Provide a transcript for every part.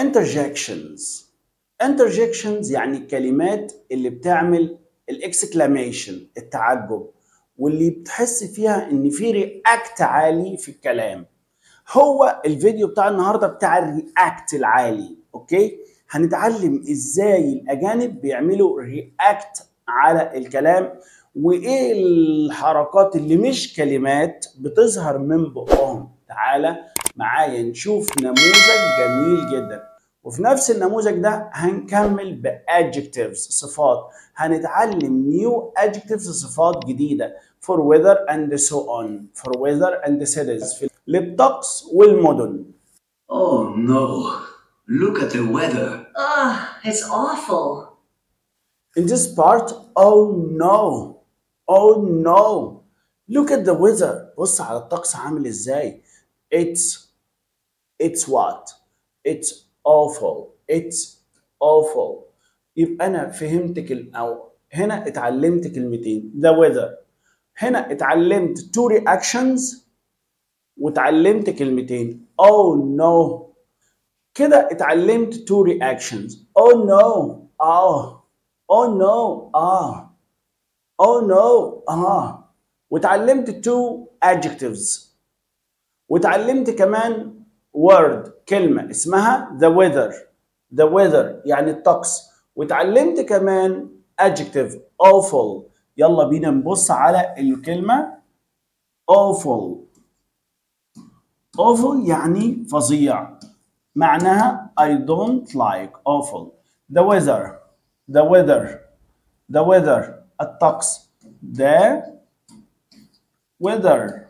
interjections interjections يعني الكلمات اللي بتعمل الاكسكلاميشن التعجب واللي بتحس فيها ان في رياكت عالي في الكلام هو الفيديو بتاع النهارده بتاع الرياكت العالي اوكي هنتعلم ازاي الاجانب بيعملوا رياكت على الكلام وايه الحركات اللي مش كلمات بتظهر من بقهم تعالى معايا نشوف نموذج جميل جدا وفي نفس النموذج ده هنكمل بادجكتيفز صفات هنتعلم نيو adjectives صفات جديده for weather and so on for weather and cities في للطقس والمدن Oh no, look at the weather. Ugh, it's awful. in this part oh no oh no look at the weather بص على الطقس عامل ازاي it's it's what it's awful it's awful يبقى انا فهمت ال او هنا اتعلمت كلمتين the weather هنا اتعلمت two reactions واتعلمت كلمتين oh no كده اتعلمت two reactions oh no اه oh no اه oh no اه واتعلمت two adjectives واتعلمت كمان word كلمة اسمها the weather the weather يعني الطقس واتعلمت كمان adjective awful يلا بينا نبص على الكلمة awful awful يعني فظيع معناها I don't like awful the weather the weather the weather الطقس the weather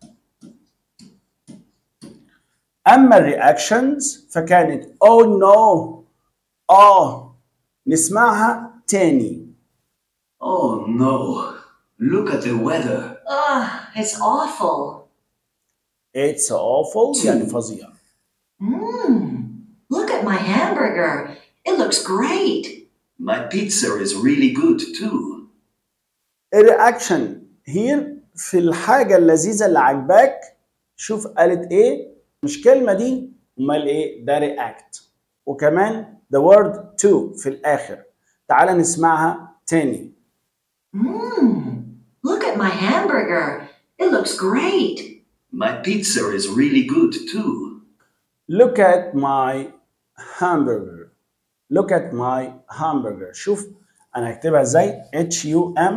أما الرياكشنز فكانت oh no آه نسمعها تاني Oh no, look at the weather. Ugh, it's awful. it's awful يعني فظيع Mmm, look at my hamburger. It looks great. My pizza is really good too. الرياكشن هي في الحاجة اللذيذة اللي عجباك شوف قالت ايه مش كلمة دي امال ايه ده رياكت وكمان the word to في الاخر تعال نسمعها تاني Mmm, look at my hamburger. It looks great. My pizza is really good too. look at my hamburger look at my hamburger شوف انا هكتبها ازاي H U M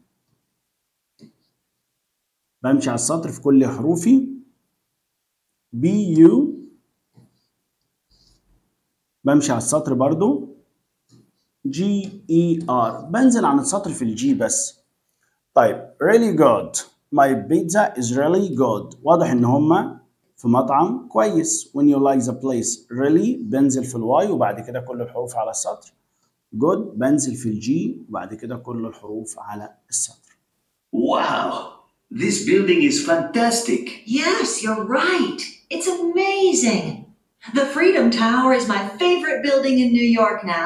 بمشي على السطر في كل حروفي B U بمشي على السطر برضو G E R بنزل عن السطر في الجي بس طيب really good my pizza is really good واضح ان هما في مطعم كويس when you like the place really بنزل في الواي وبعد كده كل الحروف على السطر good بنزل في الجي وبعد كده كل الحروف على السطر Wow, this building is fantastic. Yes, you're right. It's amazing. The Freedom Tower is my favorite building in New York now.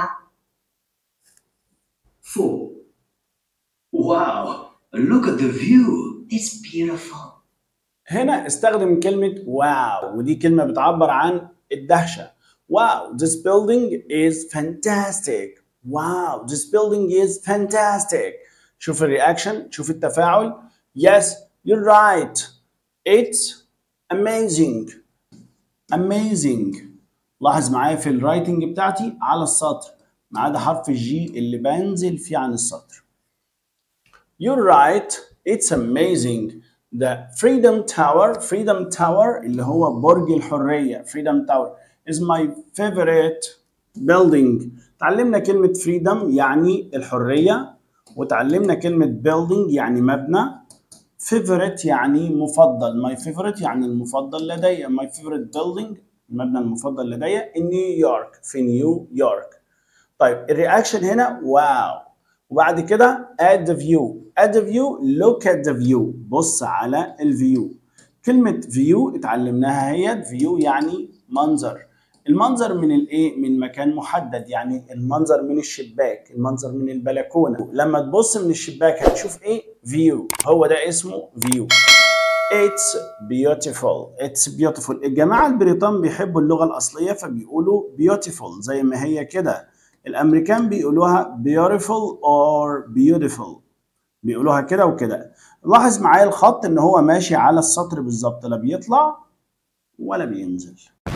Four. Wow, look at the view. It's beautiful. هنا استخدم كلمة واو ودي كلمة بتعبر عن الدهشة واو this building is fantastic wow this building is fantastic شوف الرياكشن شوف التفاعل yes you're right it's amazing amazing لاحظ معايا في الرايتنج بتاعتي على السطر ما عدا حرف الجي اللي بنزل فيه عن السطر You're right. It's amazing. The Freedom Tower, Freedom Tower اللي هو برج الحرية Freedom Tower is my favorite building. تعلمنا كلمة freedom يعني الحرية وتعلمنا كلمة building يعني مبنى favorite يعني مفضل my favorite يعني المفضل لدي my favorite building المبنى المفضل لدي in New York في نيويورك طيب الرياكشن هنا واو وبعد كده add the view add the view look at the view بص على الفيو كلمة view اتعلمناها هي view يعني منظر المنظر من الايه من مكان محدد يعني المنظر من الشباك المنظر من البلكونة لما تبص من الشباك هتشوف ايه view هو ده اسمه view It's beautiful. It's beautiful. الجماعة البريطان بيحبوا اللغة الأصلية فبيقولوا beautiful زي ما هي كده. الأمريكان بيقولوها beautiful or beautiful. بيقولوها كده وكده. لاحظ معايا الخط إن هو ماشي على السطر بالظبط لا بيطلع ولا بينزل.